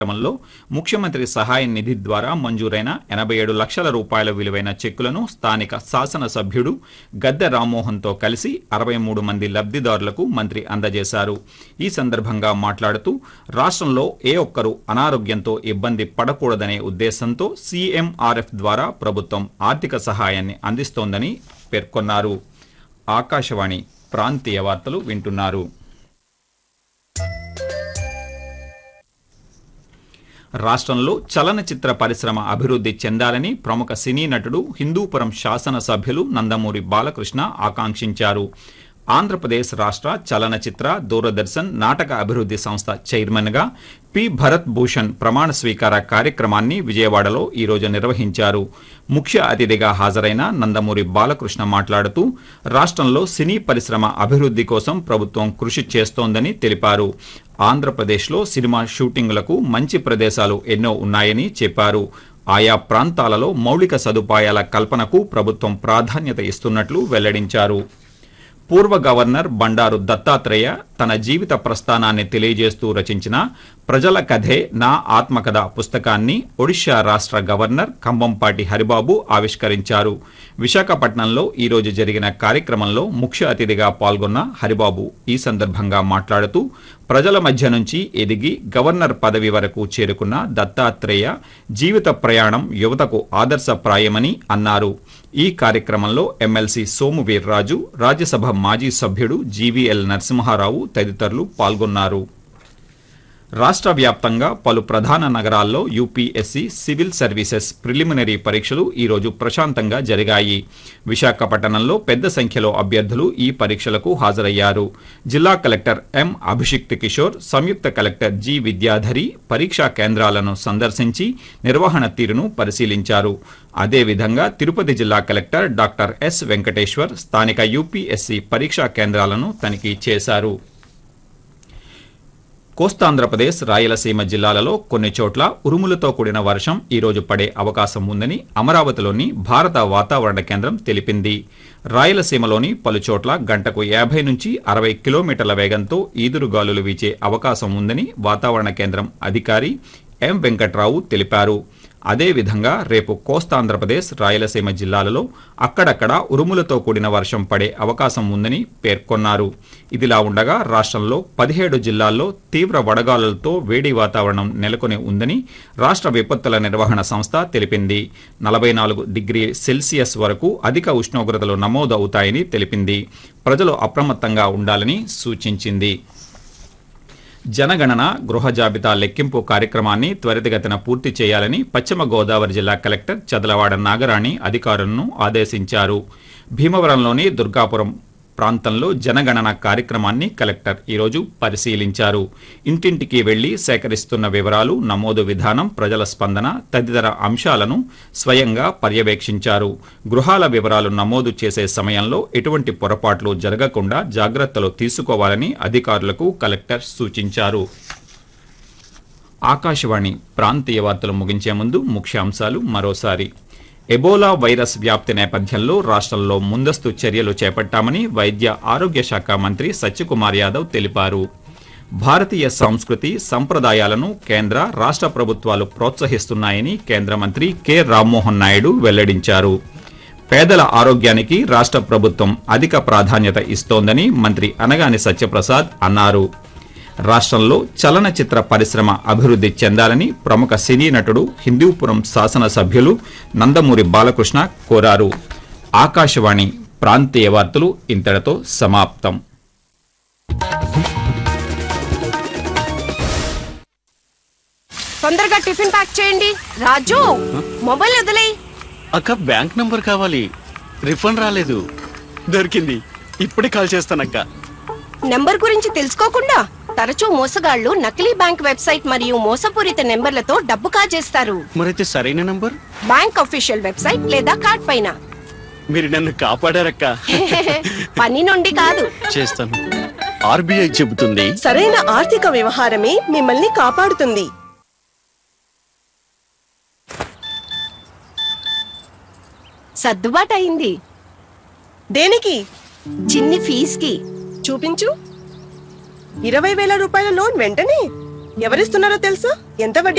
కార్యక్రమంలో ముఖ్యమంత్రి సహాయ నిధి ద్వారా మంజూరైన ఎనభై ఏడు లక్షల రూపాయల విలువైన చెక్కులను స్థానిక శాసనసభ్యుడు గద్దె రామ్మోహన్తో కలిసి అరవై మూడు మంది లబ్ధిదారులకు మంత్రి అందజేశారు ఈ సందర్భంగా మాట్లాడుతూ రాష్ట్రంలో ఏ ఒక్కరూ అనారోగ్యంతో ఇబ్బంది పడకూడదనే ఉద్దేశంతో సీఎంఆర్ఎఫ్ ద్వారా ప్రభుత్వం ఆర్థిక సహాయాన్ని అందిస్తోందని పేర్కొన్నారు ఆకాశవాణి ప్రాంతీయ వార్తలు వింటున్నారు రాష్ట్రంలో చలనచిత్ర పరిశ్రమ అభివృద్ధి చెందాలని ప్రముఖ సినీ నటుడు హిందూపురం శాసనసభ్యులు నందమూరి బాలకృష్ణ ఆకాంక్షించారు ఆంధ్రప్రదేశ్ రాష్ట్ర చలనచిత్ర దూరదర్శన్ నాటక అభివృద్ధి సంస్థ చైర్మన్గా పి భరత్ భూషణ్ ప్రమాణ స్వీకార కార్యక్రమాన్ని విజయవాడలో ఈరోజు నిర్వహించారు ముఖ్య అతిథిగా హాజరైన నందమూరి బాలకృష్ణ మాట్లాడుతూ రాష్ట్రంలో సినీ పరిశ్రమ అభివృద్ధి కోసం ప్రభుత్వం కృషి చేస్తోందని తెలిపారు ఆంధ్రప్రదేశ్లో సినిమా షూటింగులకు మంచి ప్రదేశాలు ఎన్నో ఉన్నాయని చెప్పారు ఆయా ప్రాంతాలలో మౌలిక సదుపాయాల కల్పనకు ప్రభుత్వం ప్రాధాన్యత ఇస్తున్నట్లు వెల్లడించారు పూర్వ గవర్నర్ బండారు దత్తాత్రేయ తన జీవిత ప్రస్థానాన్ని తెలియజేస్తూ రచించిన ప్రజల కథే నా ఆత్మకథ పుస్తకాన్ని ఒడిశా రాష్ట్ర గవర్నర్ కంబంపాటి హరిబాబు ఆవిష్కరించారు విశాఖపట్నంలో ఈరోజు జరిగిన కార్యక్రమంలో ముఖ్య అతిథిగా పాల్గొన్న హరిబాబు ఈ సందర్భంగా మాట్లాడుతూ ప్రజల మధ్య నుంచి ఎదిగి గవర్నర్ పదవి వరకు చేరుకున్న దత్తాత్రేయ జీవిత ప్రయాణం యువతకు ఆదర్శప్రాయమని అన్నారు ఈ కార్యక్రమంలో ఎమ్మెల్సీ సోము వీర్రాజు రాజ్యసభ మాజీ సభ్యుడు జీవీఎల్ నరసింహారావు తదితరులు పాల్గొన్నారు రాష్ట్ర వ్యాప్తంగా పలు ప్రధాన నగరాల్లో యూపీఎస్సీ సివిల్ సర్వీసెస్ ప్రిలిమినరీ పరీక్షలు ఈరోజు ప్రశాంతంగా జరిగాయి విశాఖపట్నంలో పెద్ద సంఖ్యలో అభ్యర్థులు ఈ పరీక్షలకు హాజరయ్యారు జిల్లా కలెక్టర్ ఎం అభిషిక్త్ కిషోర్ సంయుక్త కలెక్టర్ జి విద్యాధరి పరీక్షా కేంద్రాలను సందర్శించి నిర్వహణ తీరును పరిశీలించారు అదేవిధంగా తిరుపతి జిల్లా కలెక్టర్ డాక్టర్ ఎస్ వెంకటేశ్వర్ స్థానిక యూపీఎస్సీ పరీక్షా కేంద్రాలను తనిఖీ చేశారు కోస్తాంధ్రప్రదేశ్ రాయలసీమ జిల్లాలలో కొన్ని చోట్ల ఉరుములతో కూడిన వర్షం ఈరోజు పడే అవకాశం ఉందని అమరావతిలోని భారత వాతావరణ కేంద్రం తెలిపింది రాయలసీమలోని పలు చోట్ల గంటకు యాభై నుంచి అరవై కిలోమీటర్ల వేగంతో ఈదురుగాలులు వీచే అవకాశం ఉందని వాతావరణ కేంద్రం అధికారి ఎం వెంకట్రావు తెలిపారు అదేవిధంగా రేపు కోస్తాంధ్రప్రదేశ్ రాయలసీమ జిల్లాలలో అక్కడక్కడ ఉరుములతో కూడిన వర్షం పడే అవకాశం ఉందని పేర్కొన్నారు ఇదిలా ఉండగా రాష్ట్రంలో పదిహేడు జిల్లాల్లో తీవ్ర వడగాలులతో వేడి వాతావరణం నెలకొని ఉందని రాష్ట్ర విపత్తుల నిర్వహణ సంస్థ తెలిపింది నలభై నాలుగు డిగ్రీ సెల్సియస్ వరకు అధిక ఉష్ణోగ్రతలు నమోదు అవుతాయని తెలిపింది ప్రజలు అప్రమత్తంగా ఉండాలని సూచించింది జనగణన గృహ జాబితా లెక్కింపు కార్యక్రమాన్ని త్వరితగతిన పూర్తి చేయాలని పశ్చిమ గోదావరి జిల్లా కలెక్టర్ చదలవాడ నాగరాణి అధికారులను ఆదేశించారు భీమవరంలోని దుర్గాపురం ప్రాంతంలో జనగణన కార్యక్రమాన్ని కలెక్టర్ ఈరోజు పరిశీలించారు ఇంటింటికి వెళ్లి సేకరిస్తున్న వివరాలు నమోదు విధానం ప్రజల స్పందన తదితర అంశాలను స్వయంగా పర్యవేక్షించారు గృహాల వివరాలు నమోదు చేసే సమయంలో ఎటువంటి పొరపాట్లు జరగకుండా జాగ్రత్తలు తీసుకోవాలని అధికారులకు కలెక్టర్ సూచించారు ఆకాశవాణి ప్రాంతీయ వార్తలు ముగించే ముందు ముఖ్యాంశాలు మరోసారి ఎబోలా వైరస్ వ్యాప్తి నేపథ్యంలో రాష్ట్రంలో ముందస్తు చర్యలు చేపట్టామని వైద్య ఆరోగ్య శాఖ మంత్రి సత్యకుమార్ యాదవ్ తెలిపారు భారతీయ సంస్కృతి సంప్రదాయాలను కేంద్ర రాష్ట్ర ప్రభుత్వాలు ప్రోత్సహిస్తున్నాయని కేంద్ర మంత్రి కె రామ్మోహన్ నాయుడు వెల్లడించారు పేదల ఆరోగ్యానికి రాష్ట్ర ప్రభుత్వం అధిక ప్రాధాన్యత ఇస్తోందని మంత్రి అనగాని సత్యప్రసాద్ అన్నారు రాష్ట్రంలో చలనచిత్ర పరిశ్రమ అభివృద్ధి చెందాలని ప్రముఖ సినీ నటుడు హిందూపురం శాసనసభ్యులు నందమూరి బాలకృష్ణ కోరారు ఆకాశవాణి ప్రాంతీయ వార్తలు ఇంతటితో సమాప్తం తొందరగా టిఫిన్ ప్యాక్ చేయండి రాజు మొబైల్ వదిలేయ్ అక్క బ్యాంక్ నంబర్ కావాలి రిఫండ్ రాలేదు దొరికింది ఇప్పుడే కాల్ చేస్తానక్క నెంబర్ గురించి తెలుసుకోకుండా తరచూ మోసగాళ్లు నకిలీ బ్యాంక్ వెబ్సైట్ మరియు మోసపూరిత నెంబర్లతో డబ్బు కాజేస్తారు మరైతే సరైన నంబర్ బ్యాంక్ అఫీషియల్ వెబ్సైట్ లేదా కార్డ్ పైన మీరు నన్ను కాపాడారక్క పని నుండి కాదు చేస్తాను ఆర్బీఐ చెబుతుంది సరైన ఆర్థిక వ్యవహారమే మిమ్మల్ని కాపాడుతుంది సర్దుబాటు అయింది దేనికి చిన్ని ఫీజుకి చూపించు ఇరవై వేల రూపాయల లోన్ వెంటనే ఎవరిస్తున్నారో తెలుసా ఎంత వడ్డీ